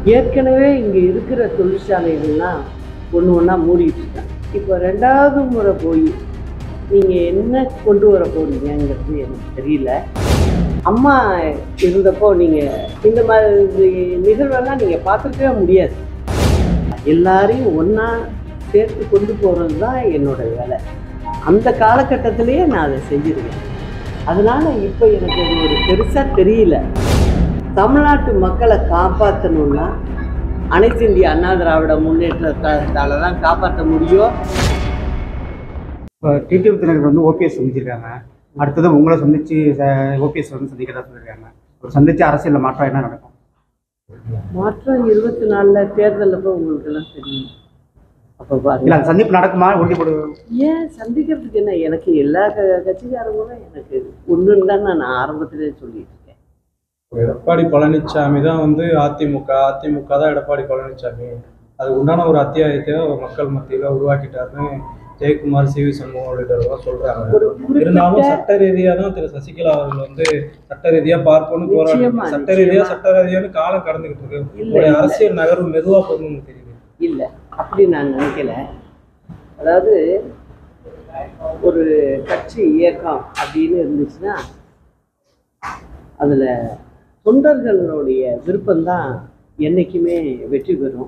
ஏற்கனவே இங்கே இருக்கிற தொழிற்சாலைகள்லாம் ஒன்று ஒன்றா மூடிட்டு இருக்காங்க இப்போ ரெண்டாவது முறை போய் நீங்கள் என்ன கொண்டு வர போறீங்கங்கிறது எனக்கு தெரியல அம்மா இருந்தப்போ நீங்கள் இந்த மாதிரி நிகழ்வெல்லாம் நீங்கள் பார்த்துருக்கவே முடியாது எல்லாரையும் ஒன்றா சேர்த்து கொண்டு போகிறது தான் என்னோட வேலை அந்த காலகட்டத்திலேயே நான் அதை செஞ்சிருக்கேன் அதனால் இப்போ எனக்கு அது ஒரு பெருசாக தெரியல தமிழ்நாட்டு மக்களை காப்பாற்றணும்னா அனைத்து இந்திய அண்ணா திராவிட முன்னேற்றத்தால தான் காப்பாற்ற முடியும் இப்போ டிடிவி தினகர் வந்து ஓபிஎஸ் சந்திச்சிருக்காங்க அடுத்தது உங்களை சந்திச்சு ஓபிஎஸ் வந்து சந்திக்கிறதா சொல்லியிருக்காங்க ஒரு சந்திச்சு அரசியலில் மாற்றம் என்ன நடக்கும் மாற்றம் இருபத்தி நாலில் தேர்தலில் போய் உங்களுக்கு எல்லாம் தெரியும் அப்போ இல்லை பாருங்க அந்த சந்திப்பு நடக்குமா உறுதிப்படு ஏன் சந்திக்கிறதுக்கு என்ன எனக்கு எல்லா க கட்சிக்காரங்களும் எனக்கு ஒன்றுன்னு தான் நான் ஆரம்பத்திலே சொல்லிட்டு இருக்கேன் எடப்பாடி பழனிசாமி தான் வந்து அதிமுக அதிமுக தான் எடப்பாடி பழனிசாமி அது உண்டான ஒரு அத்தியாயத்தை அவர் மக்கள் மத்தியில் உருவாக்கிட்டாருன்னு ஜெயக்குமார் சி வி சண்முகம் உள்ளிட்டவர்கள் சொல்றாங்க ஒரு இருந்தாலும் குறிப்பிட்ட சட்ட ரீதியா தான் திரு சசிகலா அவர்கள் வந்து சட்ட ரீதியா பார்ப்போம்னு போராடி நிச்சயமா, சட்ட ரீதியா நிச்சயமா. சட்ட ரீதியான்னு காலம் கடந்துகிட்டு இருக்கு இல்ல, உங்களுடைய இல்ல. அரசியல் நகர்வு மெதுவா போகணும்னு தெரியுது இல்லை அப்படி நான் நினைக்கல அதாவது ஒரு கட்சி இயக்கம் அப்படின்னு இருந்துச்சுன்னா அதில் தொண்டர்களுடைய விருப்பம்தான் என்றைக்குமே வெற்றி பெறும்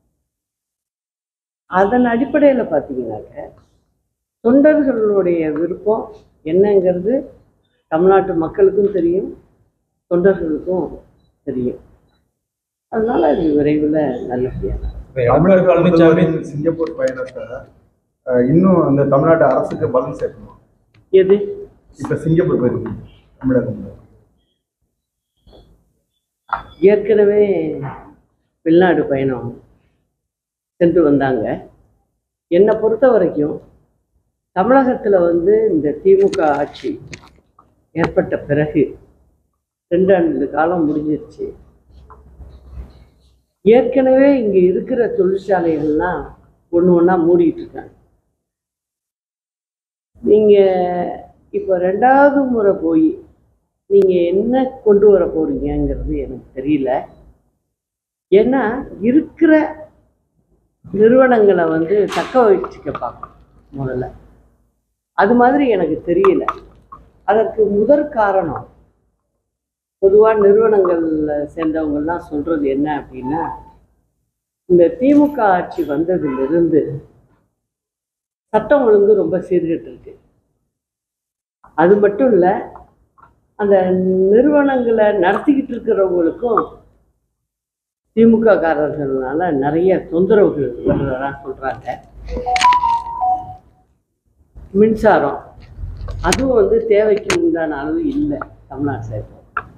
அதன் அடிப்படையில் பார்த்தீங்கன்னாக்க தொண்டர்களுடைய விருப்பம் என்னங்கிறது தமிழ்நாட்டு மக்களுக்கும் தெரியும் தொண்டர்களுக்கும் தெரியும் அதனால அது விரைவில் நல்லபடியாக இப்ப எடப்பாடி பழனிசாமி சிங்கப்பூர் பயணத்தை அஹ், இன்னும் அந்த தமிழ்நாட்டு அரசுக்கு பலன் சேர்க்கணும் எது இப்ப சிங்கப்பூர் போயிருக்கு தமிழகம் ஏற்கனவே வெளிநாடு பயணம் சென்று வந்தாங்க என்னை பொறுத்த வரைக்கும் தமிழகத்தில் வந்து இந்த திமுக ஆட்சி ஏற்பட்ட பிறகு ரெண்டு ஆண்டு காலம் முடிஞ்சிருச்சு ஏற்கனவே இங்கே இருக்கிற தொழிற்சாலைகள்லாம் ஒன்று ஒன்றா மூடிட்டு இருக்காங்க நீங்கள் இப்போ ரெண்டாவது முறை போய் நீங்கள் என்ன கொண்டு வர போறீங்கங்கிறது எனக்கு தெரியல ஏன்னா இருக்கிற நிறுவனங்களை வந்து தக்க வச்சுக்க பார்க்கணும் முதல்ல அது மாதிரி எனக்கு தெரியல அதற்கு முதற் காரணம் பொதுவாக நிறுவனங்களில் சேர்ந்தவங்கெல்லாம் சொல்கிறது என்ன அப்படின்னா இந்த திமுக ஆட்சி வந்ததிலிருந்து சட்டம் ஒழுங்கு ரொம்ப சீர்கெட்டு இருக்கு அது மட்டும் இல்லை அந்த நிறுவனங்களை நடத்திக்கிட்டு இருக்கிறவங்களுக்கும் திமுக காரர்களால நிறைய தொந்தரவுகள் வருவதா சொல்றாங்க மின்சாரம் அதுவும் வந்து தேவைக்கு உண்டான அளவு இல்லை தமிழ்நாட்டில் இப்போ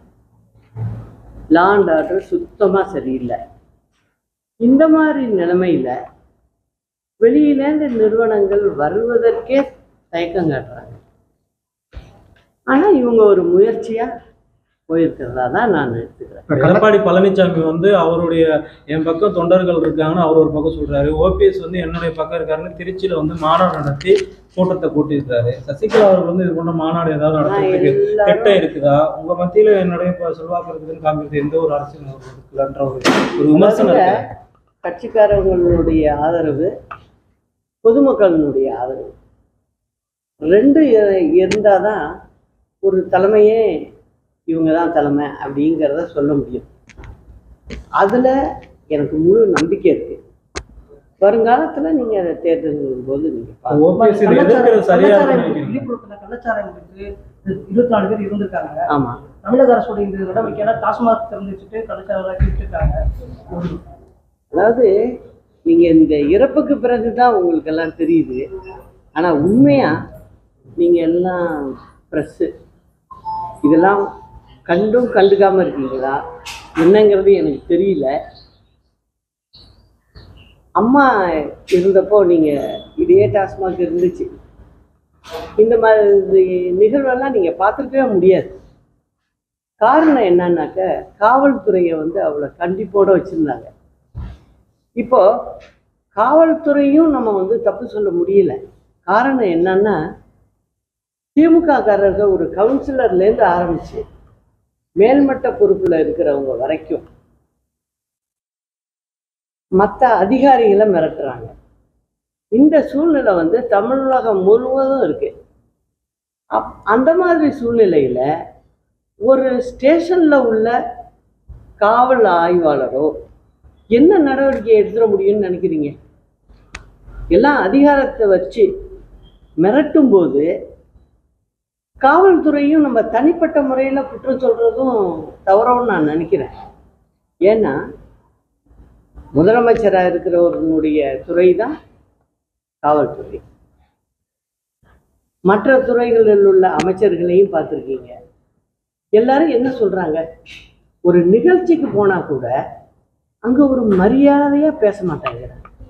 லா அண்ட் ஆர்டர் சுத்தமாக சரியில்லை இந்த மாதிரி நிலைமையில வெளியிலேருந்து நிறுவனங்கள் வருவதற்கே தயக்கம் காட்டுறாங்க ஆனால் இவங்க ஒரு முயற்சியாக போயிருக்கிறதா தான் நான் எடுத்துக்கிறேன் எடப்பாடி பழனிசாமி வந்து அவருடைய என் பக்கம் தொண்டர்கள் இருக்காங்கன்னு அவர் ஒரு பக்கம் சொல்றாரு ஓபிஎஸ் வந்து என்னுடைய பக்கம் இருக்காருன்னு திருச்சியில வந்து மாநாடு நடத்தி கூட்டத்தை கூட்டியிருக்காரு சசிகலா அவர்கள் வந்து இது போன்ற மாநாடு ஏதாவது ஆனால் நடத்துறதுக்கு எல்லாரும் திட்டம் இருக்குதா உங்க மத்தியில என்னுடைய இப்ப செல்வாக்கு இருக்குதுன்னு காமிக்கிறது எந்த ஒரு அரசியல் நகர்வு இருக்குல்லன்ற ஒரு ஒரு விமர்சனம் முதல்ல இருக்கு கட்சிக்காரங்களுடைய ஆதரவு பொதுமக்களினுடைய ஆதரவு ரெண்டு இருந்தால் தான் ஒரு தலைமையே இவங்க தான் தலைமை அப்படிங்கிறத சொல்ல முடியும் அதில் எனக்கு முழு நம்பிக்கை இருக்கு வருங்காலத்தில் நீங்கள் அதை தேர்தல் போது நீங்கள் ஓபிஎஸ் இதை எதிர்க்கிறது சரியா இருக்குன்னு நினைக்கிறீங்க விழுப்புரத்துல கள்ளச்சாராயம் இருக்கு இருபத்தி நாலு பேர் இருந்திருக்காங்க ஆமாம் தமிழக அரசுடைய இந்த நடவடிக்கையால டாஸ்மாக் திறந்து வச்சுட்டு கள்ளச்சாராயம் விட்டுருக்காங்க அதாவது நீங்கள் இந்த இறப்புக்கு பிறகு தான் உங்களுக்கெல்லாம் தெரியுது ஆனால் உண்மையாக நீங்கள் எல்லாம் ப்ரெஸ்ஸு இதெல்லாம் கண்டும் கண்டுக்காமல் இருக்கீங்களா என்னங்கிறது எனக்கு தெரியல அம்மா இருந்தப்போ நீங்கள் இதே டாஸ்மாக் இருந்துச்சு இந்த மாதிரி நிகழ்வெல்லாம் நீங்கள் பார்த்துருக்கவே முடியாது காரணம் என்னன்னாக்க காவல்துறையை வந்து அவ்வளோ கண்டிப்போடு வச்சுருந்தாங்க இப்போ காவல்துறையும் நம்ம வந்து தப்பு சொல்ல முடியல காரணம் என்னன்னா திமுக காரர்கள் ஒரு கவுன்சிலர்லேருந்து ஆரம்பிச்சு மேல்மட்ட பொறுப்பில் இருக்கிறவங்க வரைக்கும் மற்ற அதிகாரிகளை மிரட்டுறாங்க இந்த சூழ்நிலை வந்து தமிழகம் முழுவதும் இருக்கு அப் அந்த மாதிரி சூழ்நிலையில ஒரு ஸ்டேஷன்ல உள்ள காவல் ஆய்வாளரோ என்ன நடவடிக்கை எடுத்துட முடியும்னு நினைக்கிறீங்க எல்லாம் அதிகாரத்தை வச்சு மிரட்டும் போது காவல்துறையும் நம்ம தனிப்பட்ட முறையில் குற்றம் சொல்றதும் தவறோன்னு நான் நினைக்கிறேன் ஏன்னா முதலமைச்சராக இருக்கிறவர்களுடைய துறை தான் காவல்துறை மற்ற துறைகளில் உள்ள அமைச்சர்களையும் பார்த்துருக்கீங்க எல்லாரும் என்ன சொல்றாங்க ஒரு நிகழ்ச்சிக்கு போனா கூட அங்க ஒரு மரியாதையா பேச மாட்டாங்க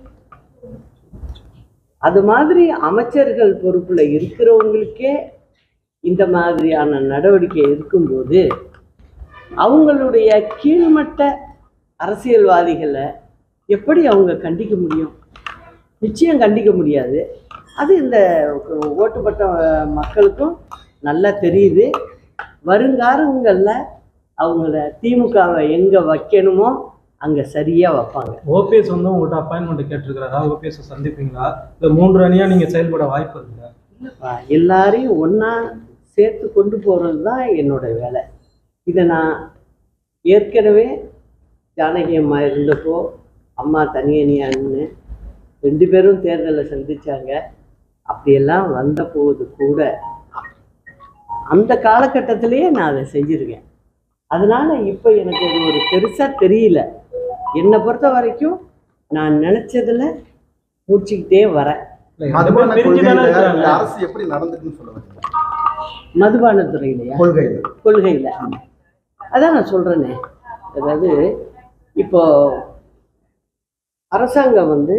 அது மாதிரி அமைச்சர்கள் பொறுப்புல இருக்கிறவங்களுக்கே இந்த மாதிரியான நடவடிக்கை இருக்கும்போது அவங்களுடைய கீழ்மட்ட அரசியல்வாதிகளை எப்படி அவங்க கண்டிக்க முடியும் நிச்சயம் கண்டிக்க முடியாது அது இந்த ஓட்டுப்பட்ட மக்களுக்கும் நல்லா தெரியுது வருங்காலங்களில் அவங்கள திமுகவை எங்கே வைக்கணுமோ அங்கே சரியாக வைப்பாங்க ஓபிஎஸ் வந்து உங்கள்கிட்ட அப்பாயின்மெண்ட் கேட்டிருக்கிறாரா ஓபிஎஸ் சந்திப்பீங்களா இந்த மூன்று அணியா நீங்க செயல்பட வாய்ப்பு இருக்குல்ல இல்லைப்பா, எல்லாரையும் ஒன்றா சேர்த்து கொண்டு போகிறது தான் என்னோட வேலை இதை நான் ஏற்கனவே ஜானகி அம்மா இருந்தப்போ அம்மா தனியனியான்னு ரெண்டு பேரும் தேர்தலை சந்திச்சாங்க அப்படியெல்லாம் வந்த போது கூட அந்த காலகட்டத்திலேயே நான் அதை செஞ்சுருக்கேன் அதனால இப்போ எனக்கு அது ஒரு பெருசாக தெரியல என்னை பொறுத்த வரைக்கும் நான் நினச்சதில் முடிச்சுக்கிட்டே வரேன் இல்ல, ரெண்டு மதுபான பேரும் பிரிஞ்சு தானே கொள்கையில இருக்கிறாங்க. இந்த அரசு எப்படி நடந்துக்குன்னு சொல்ல வரீங்க மதுபானத்துறையிலையா கொள்கையில கொள்கையில் அதான் நான் சொல்கிறேனே அதாவது இப்போ அரசாங்கம் வந்து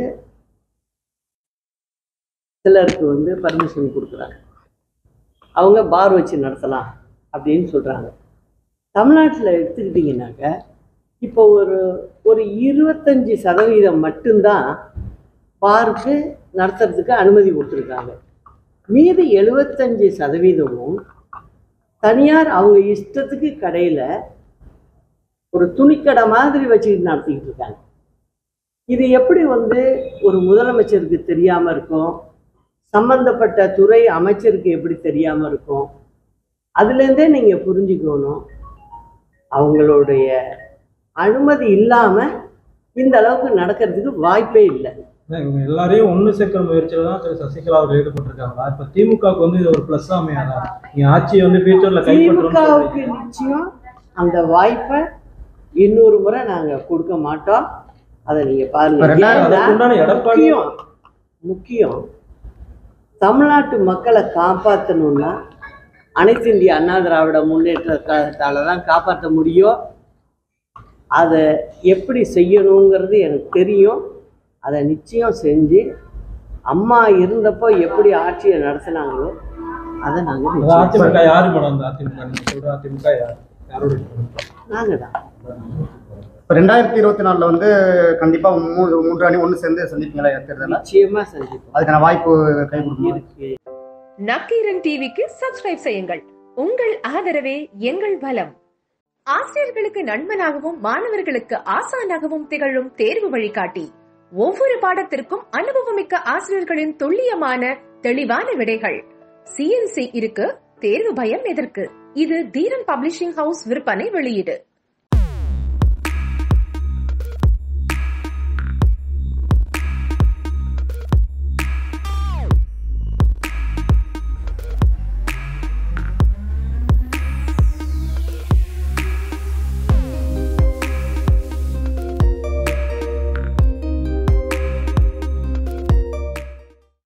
சிலருக்கு வந்து பர்மிஷன் கொடுக்குறாங்க அவங்க பார் வச்சு நடத்தலாம் அப்படின்னு சொல்கிறாங்க தமிழ்நாட்டில் எடுத்துக்கிட்டிங்கனாக்க இப்போ ஒரு ஒரு இருபத்தஞ்சி சதவீதம் மட்டும்தான் பாருக்கு நடத்துறதுக்கு அனுமதி கொடுத்துருக்காங்க மீதி எழுபத்தஞ்சி சதவீதமும் தனியார் அவங்க இஷ்டத்துக்கு கடையில் ஒரு துணிக்கடை மாதிரி வச்சுக்கிட்டு நடத்திக்கிட்டு இருக்காங்க இது எப்படி வந்து ஒரு முதலமைச்சருக்கு தெரியாமல் இருக்கும் சம்பந்தப்பட்ட துறை அமைச்சருக்கு எப்படி தெரியாமல் இருக்கும் அதுலேருந்தே நீங்கள் புரிஞ்சுக்கணும் அவங்களுடைய அனுமதி இல்லாமல் இந்த அளவுக்கு நடக்கிறதுக்கு வாய்ப்பே இல்லை இல்ல, இவங்க எல்லாரையும் ஒண்ணு சேர்க்கிற முயற்சியில தான் திரு சசிகலா அவர் ஈடுபட்டிருக்காங்களா இப்ப திமுகவுக்கு வந்து இது ஒரு பிளஸ் அமையாதா நீங்க ஆட்சியை வந்து ஃபியூச்சர்ல கைப்பற்றணும்னு திமுகவுக்கு சொல்றீங்க. நிச்சயம் அந்த வாய்ப்பை இன்னொரு முறை நாங்கள் கொடுக்க மாட்டோம் அதை நீங்கள் பாருங்க ரெண்டாயிரம் ஏன்னா, அதுக்கு உண்டான எடப்பாடி முக்கியம் முக்கியம் தமிழ்நாட்டு மக்களை காப்பாற்றணும்னா அனைத்து இந்திய அண்ணா திராவிட முன்னேற்ற கழகத்தால தான் காப்பாற்ற முடியும் அதை எப்படி செய்யணுங்கிறது எனக்கு தெரியும் அதை நிச்சயம் செஞ்சு அம்மா இருந்தப்போ எப்படி ஆட்சியை நடத்தினாங்களோ அதை அது நாங்கள் அதிமுக யாரு மேடம் அந்த அதிமுக நீங்க சொல்ற அதிமுக யார் யாரோட நாங்கள் தான் இப்போ ரெண்டாயிரத்தி இருபத்தி நாலில் வந்து கண்டிப்பாக மூணு மூன்று அணி ஒன்று சேர்ந்து சந்திப்பீங்களா தேர்தலில் நிச்சயமாக செஞ்சுப்போம் அதுக்கான வாய்ப்பு கை கொடுக்கும் இருக்கு நக்கீரன் டிவிக்கு சப்ஸ்கிரைப் செய்யுங்கள் உங்கள் ஆதரவே எங்கள் பலம் ஆசிரியர்களுக்கு நண்பனாகவும் மாணவர்களுக்கு ஆசானாகவும் திகழும் தேர்வு வழிகாட்டி ஒவ்வொரு பாடத்திற்கும் அனுபவமிக்க ஆசிரியர்களின் துல்லியமான தெளிவான விடைகள் சிஎன்சி இருக்கு தேர்வு பயம் எதற்கு இது தீரன் பப்ளிஷிங் ஹவுஸ் விற்பனை வெளியீடு